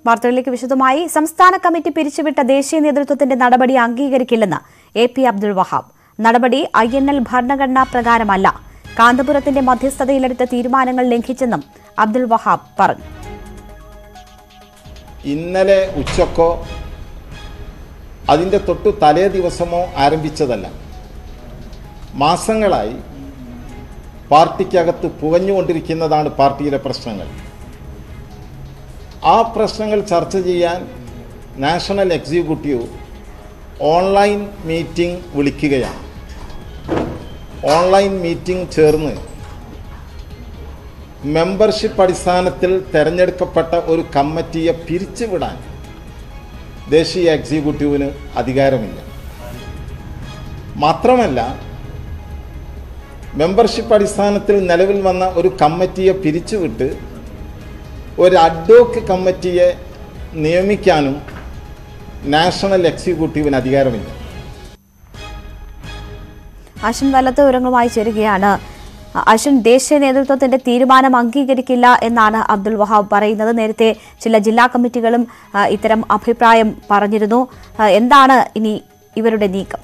വാർത്തകളിലേക്ക് വിശദമായി സംസ്ഥാന കമ്മിറ്റി പിരിച്ചുവിട്ട ദേശീയ നേതൃത്വത്തിന്റെ നടപടി അംഗീകരിക്കില്ലെന്ന് എ പി അബ്ദുൾ വഹാബ് നടപടി ഐ എൻ എൽ ഭരണഘടനാ പ്രകാരമല്ല കാന്തപുരത്തിന്റെ മധ്യസ്ഥതയിലെടുത്ത തീരുമാനങ്ങൾ ലംഘിച്ചെന്നും അബ്ദുൾ വഹാബ് പറഞ്ഞു ഇന്നലെ ഉച്ചക്കോ അതിൻ്റെ തൊട്ടു തലേ ദിവസമോ ആരംഭിച്ചതല്ല മാസങ്ങളായി പാർട്ടിക്കകത്ത് പുകഞ്ഞുകൊണ്ടിരിക്കുന്നതാണ് പാർട്ടിയിലെ പ്രശ്നങ്ങൾ ആ പ്രശ്നങ്ങൾ ചർച്ച ചെയ്യാൻ നാഷണൽ എക്സിക്യൂട്ടീവ് ഓൺലൈൻ മീറ്റിംഗ് വിളിക്കുകയാണ് ഓൺലൈൻ മീറ്റിംഗ് ചേർന്ന് മെമ്പർഷിപ്പ് അടിസ്ഥാനത്തിൽ തിരഞ്ഞെടുക്കപ്പെട്ട ഒരു കമ്മിറ്റിയെ പിരിച്ചുവിടാൻ ദേശീയ എക്സിക്യൂട്ടീവിന് അധികാരമില്ല മാത്രമല്ല മെമ്പർഷിപ്പ് അടിസ്ഥാനത്തിൽ നിലവിൽ വന്ന ഒരു കമ്മിറ്റിയെ പിരിച്ചുവിട്ട് ഒരു അഡ്വോക്ക് കമ്മിറ്റിയെ നിയമിക്കാനും നാഷണൽ എക്സിക്യൂട്ടീവിന് അധികാരമില്ല അശ്വിൻ വല്ലത്തെ വിവരങ്ങളുമായി ചേരുകയാണ് അശ്വിൻ ദേശീയ നേതൃത്വത്തിന്റെ തീരുമാനം അംഗീകരിക്കില്ല എന്നാണ് അബ്ദുൾ വഹാബ് പറയുന്നത് നേരത്തെ ചില ജില്ലാ കമ്മിറ്റികളും ആ, ഇത്തരം അഭിപ്രായം പറഞ്ഞിരുന്നു ആ, എന്താണ് ഇനി ഇവരുടെ നീക്കം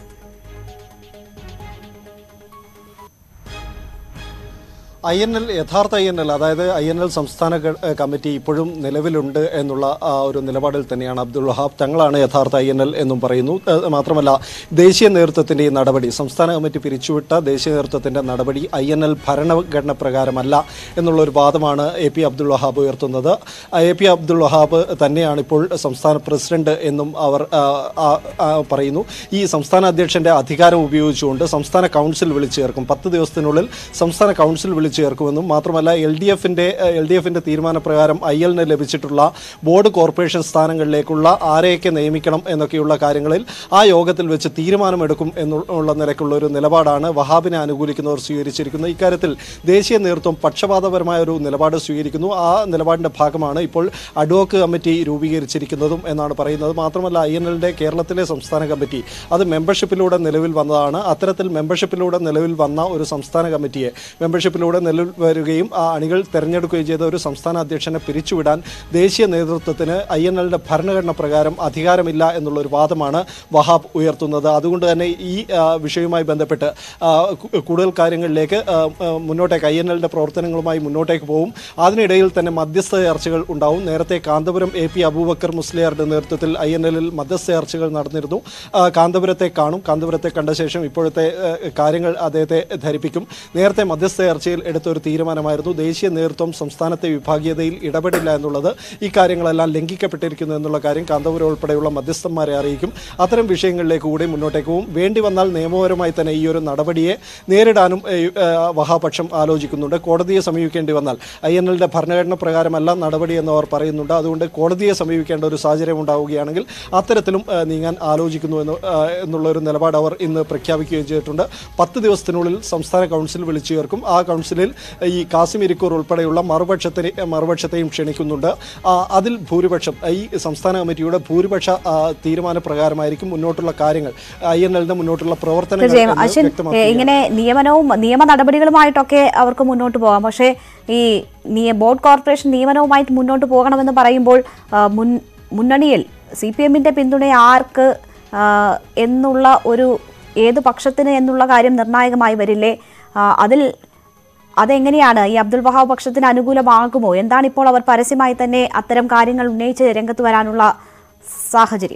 ഐ എൻ എൽ യഥാർത്ഥ ഐ എൻ എൽ അതായത് ഐ എൻ എൽ സംസ്ഥാന ക- ഏഹ് കമ്മിറ്റി ഇപ്പോഴും നിലവിലുണ്ട് എന്നുള്ള ആ ഒരു നിലപാടിൽ തന്നെയാണ് അബ്ദുൾ വഹാബ് തങ്ങളാണ് യഥാർത്ഥ ഐ എൻ എൽ എന്നും പറയുന്നു ഏഹ് മാത്രമല്ല ദേശീയ നേതൃത്വത്തിന്റെ ഈ നടപടി സംസ്ഥാന കമ്മിറ്റി പിരിച്ചുവിട്ട ദേശീയ നേതൃത്വത്തിന്റെ നടപടി ഐ എൻ എൽ ഭരണഘടന പ്രകാരമല്ല എന്നുള്ള ഒരു വാദമാണ് എ പി അബ്ദുൾ വഹാബ് ഉയർത്തുന്നത് എ പി അബ്ദുൾ വഹാബ് തന്നെയാണ് ഇപ്പോൾ സംസ്ഥാന പ്രസിഡന്റ് എന്നും അവർ ആ, ആ, ആ, പറയുന്നു ഈ സംസ്ഥാന അധ്യക്ഷന്റെ അധികാരം ഉപയോഗിച്ചുകൊണ്ട് സംസ്ഥാന കൗൺസിൽ വിളിച്ചു ചേർക്കും പത്ത് ദിവസത്തിനുള്ളിൽ സംസ്ഥാന കൗൺസിൽ വിളിച്ചു ചേർക്കുമെന്നും മാത്രമല്ല എൽ ഡി എഫിന്റെ എൽ ഡി എഫിന്റെ തീരുമാനപ്രകാരം ഐ എല്ലിന് ലഭിച്ചിട്ടുള്ള ബോർഡ് കോർപ്പറേഷൻ സ്ഥാനങ്ങളിലേക്കുള്ള ആരെയൊക്കെ നിയമിക്കണം എന്നൊക്കെയുള്ള കാര്യങ്ങളിൽ ആ യോഗത്തിൽ വെച്ച് തീരുമാനമെടുക്കും എന്നുള്ള നിലയ്ക്കുള്ള ഒരു നിലപാടാണ് വഹാബിനെ അനുകൂലിക്കുന്നവർ സ്വീകരിച്ചിരിക്കുന്നത് ഇക്കാര്യത്തിൽ ദേശീയ നേതൃത്വം പക്ഷപാതപരമായ ഒരു നിലപാട് സ്വീകരിക്കുന്നു ആ നിലപാടിന്റെ ഭാഗമാണ് ഇപ്പോൾ അഡ്വോക്ക് കമ്മിറ്റി രൂപീകരിച്ചിരിക്കുന്നതും എന്നാണ് പറയുന്നത് മാത്രമല്ല ഐ എൻ എല്ലിന്റെ കേരളത്തിലെ സംസ്ഥാന കമ്മിറ്റി അത് മെമ്പർഷിപ്പിലൂടെ നിലവിൽ വന്നതാണ് അത്തരത്തിൽ മെമ്പർഷിപ്പിലൂടെ നിലവിൽ വന്ന ഒരു സംസ്ഥാന കമ്മിറ്റിയെ മെമ്പർഷിപ്പിലൂടെ നിലവിൽ വരികയും ആ അണികൾ തെരഞ്ഞെടുക്കുകയും ചെയ്ത ഒരു സംസ്ഥാന അധ്യക്ഷനെ പിരിച്ചുവിടാൻ ദേശീയ നേതൃത്വത്തിന് ഐ എൻ എല്ലിന്റെ ഭരണഘടന പ്രകാരം അധികാരമില്ല എന്നുള്ള ഒരു വാദമാണ് വഹാബ് ഉയർത്തുന്നത് അതുകൊണ്ട് തന്നെ ഈ ആ, വിഷയവുമായി ബന്ധപ്പെട്ട് ആ, കു- കൂടുതൽ കാര്യങ്ങളിലേക്ക് ആ, ആ, മുന്നോട്ടേക്ക് ഐ എൻ എല്ലിന്റെ പ്രവർത്തനങ്ങളുമായി മുന്നോട്ടേക്ക് പോകും അതിനിടയിൽ തന്നെ മധ്യസ്ഥ ചർച്ചകൾ ഉണ്ടാവും നേരത്തെ കാന്തപുരം എ പി അബൂബക്കർ മുസ്ലിയാരുടെ നേതൃത്വത്തിൽ ഐ എൻ എല്ലിൽ മധ്യസ്ഥ ചർച്ചകൾ നടന്നിരുന്നു ആ, കാന്തപുരത്തെ കാണും കാന്തപുരത്തെ കണ്ട ശേഷം ഇപ്പോഴത്തെ ആ, കാര്യങ്ങൾ അദ്ദേഹത്തെ ധരിപ്പിക്കും നേരത്തെ മധ്യസ്ഥ ചർച്ചയിൽ എടുത്ത ഒരു തീരുമാനമായിരുന്നു ദേശീയ നേതൃത്വം സംസ്ഥാനത്തെ വിഭാഗീയതയിൽ ഇടപെടില്ല എന്നുള്ളത് ഈ കാര്യങ്ങളെല്ലാം ലംഘിക്കപ്പെട്ടിരിക്കുന്നു എന്നുള്ള കാര്യം കാന്തപുരം ഉൾപ്പെടെയുള്ള മധ്യസ്ഥന്മാരെ അറിയിക്കും അത്തരം വിഷയങ്ങളിലേക്ക് കൂടി മുന്നോട്ടേക്ക് പോകും വേണ്ടി വന്നാൽ നിയമപരമായി തന്നെ ഈ ഒരു നടപടിയെ നേരിടാനും ഏഹ്, ഏഹ്, വഹാപക്ഷം ആലോചിക്കുന്നുണ്ട് കോടതിയെ സമീപിക്കേണ്ടി വന്നാൽ ഐ എൻ എല്ലിന്റെ ഭരണഘടന പ്രകാരമല്ല നടപടി എന്ന് അവർ പറയുന്നുണ്ട് അതുകൊണ്ട് കോടതിയെ സമീപിക്കേണ്ട ഒരു സാഹചര്യം ഉണ്ടാവുകയാണെങ്കിൽ അത്തരത്തിലും ഏഹ്, നീങ്ങാൻ ആലോചിക്കുന്നു എന്ന് ഏഹ്, എന്നുള്ള ഒരു നിലപാട് അവർ ഇന്ന് പ്രഖ്യാപിക്കുകയും ചെയ്തിട്ടുണ്ട് പത്ത് ദിവസത്തിനുള്ളിൽ സംസ്ഥാന കൗൺസിൽ വിളിച്ചു ചേർക്കും ആ കൗൺസിലിൽ ഈ കാസിം ഇരിക്കൂർ ഉൾപ്പെടെയുള്ള മറുപക്ഷത്തിന് മറുപക്ഷത്തെയും ക്ഷണിക്കുന്നുണ്ട് ആ, അതിൽ ഭൂരിപക്ഷം ഈ സംസ്ഥാന കമ്മിറ്റിയുടെ ഭൂരിപക്ഷ ആ, തീരുമാനപ്രകാരമായിരിക്കും മുന്നോട്ടുള്ള കാര്യങ്ങൾ ഐ എൻ എല്ലിന്റെ മുന്നോട്ടുള്ള പ്രവർത്തനങ്ങൾ തീർച്ചയായും എന്ന് അശ്വിൻ വ്യക്തമാക്കുകയാണ്. ഏ, ഇങ്ങനെ നിയമനവും നിയമ നടപടികളുമായിട്ടൊക്കെ അവർക്ക് മുന്നോട്ട് പോകാം പക്ഷേ ഈ നിയ- ബോർഡ് കോർപ്പറേഷൻ നിയമനവുമായിട്ട് മുന്നോട്ട് പോകണമെന്ന് പറയുമ്പോൾ ആ, മുൻ മുന്നണിയിൽ സി പി എമ്മിന്റെ പിന്തുണ ആർക്ക് ആ, എന്നുള്ള ഒരു ഏത് പക്ഷത്തിന് എന്നുള്ള കാര്യം നിർണായകമായി വരില്ലേ ആ, അതിൽ അതെങ്ങനെയാണ് ഈ അബ്ദുൽ വഹാബ് പക്ഷത്തിന് അനുകൂലമാകുമോ എന്താണ് ഇപ്പോൾ അവർ പരസ്യമായി തന്നെ അത്തരം കാര്യങ്ങൾ ഉന്നയിച്ച് രംഗത്ത് വരാനുള്ള സാഹചര്യം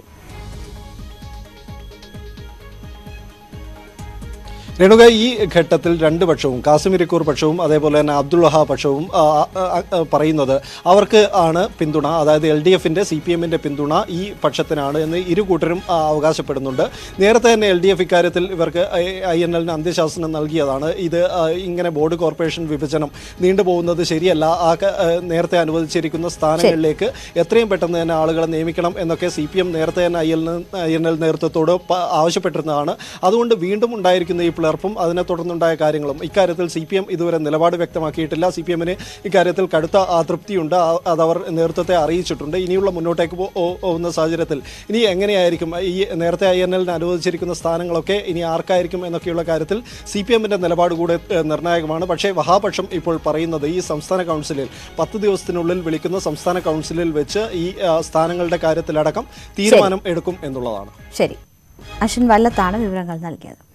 രേണുക ഈ ഘട്ടത്തിൽ രണ്ട് പക്ഷവും കാസിം ഇരിക്കൂർ പക്ഷവും അതേപോലെ തന്നെ അബ്ദുൾ വഹാ പക്ഷവും ആ, ആ, ആ, പറയുന്നത് അവർക്ക് ആണ് പിന്തുണ അതായത് എൽ ഡി എഫിന്റെ സി പി എമ്മിന്റെ പിന്തുണ ഈ പക്ഷത്തിനാണ് എന്ന് ഇരു കൂട്ടരും ആ, അവകാശപ്പെടുന്നുണ്ട് നേരത്തെ തന്നെ എൽ ഡി എഫ് ഇക്കാര്യത്തിൽ ഇവർക്ക് ഐ എൻ എല്ലിന് അന്ത്യശാസനം നൽകിയതാണ് ഇത് ആ, ഇങ്ങനെ ബോർഡ് കോർപ്പറേഷൻ വിഭജനം നീണ്ടുപോകുന്നത് ശരിയല്ല ആ ക- ആ, നേരത്തെ അനുവദിച്ചിരിക്കുന്ന സ്ഥാനങ്ങളിലേക്ക് എത്രയും പെട്ടെന്ന് തന്നെ ആളുകളെ നിയമിക്കണം എന്നൊക്കെ സി പി എം നേരത്തെ തന്നെ I L I N L നേതൃത്വത്തോട് പ- ആവശ്യപ്പെട്ടിരുന്നതാണ് അതുകൊണ്ട് വീണ്ടും ഉണ്ടായിരിക്കുന്ന ഈ പിളർപ്പ് പിളർപ്പും അതിനെ തുടർന്നുണ്ടായ കാര്യങ്ങളും ഇക്കാര്യത്തിൽ സി പി എം ഇതുവരെ നിലപാട് വ്യക്തമാക്കിയിട്ടില്ല സി പി എമ്മിന് ഇക്കാര്യത്തിൽ കടുത്ത അതൃപ്തിയുണ്ട് ആ- അതവർ നേതൃത്വത്തെ അറിയിച്ചിട്ടുണ്ട് ഇനിയുള്ള മുന്നോട്ടേക്ക് പോ- പോ- പോകുന്ന സാഹചര്യത്തിൽ ഇനി എങ്ങനെയായിരിക്കും ഈ നേരത്തെ ഐ എൻ എല്ലിന് അനുവദിച്ചിരിക്കുന്ന സ്ഥാനങ്ങളൊക്കെ ഇനി ആർക്കായിരിക്കും എന്നൊക്കെയുള്ള കാര്യത്തിൽ സി പി എമ്മിന്റെ നിലപാട് കൂടെ ഏഹ്, നിർണായകമാണ് പക്ഷേ മഹാപക്ഷം ഇപ്പോൾ പറയുന്നത് ഈ സംസ്ഥാന കൗൺസിലിൽ പത്ത് ദിവസത്തിനുള്ളിൽ വിളിക്കുന്ന സംസ്ഥാന കൗൺസിലിൽ വെച്ച് ഈ ആ, സ്ഥാനങ്ങളുടെ കാര്യത്തിലടക്കം തീരുമാനം എടുക്കും എന്നുള്ളതാണ് ശരി അശ്വിൻ വല്ലത്താണ് വിവരങ്ങൾ നൽകിയത്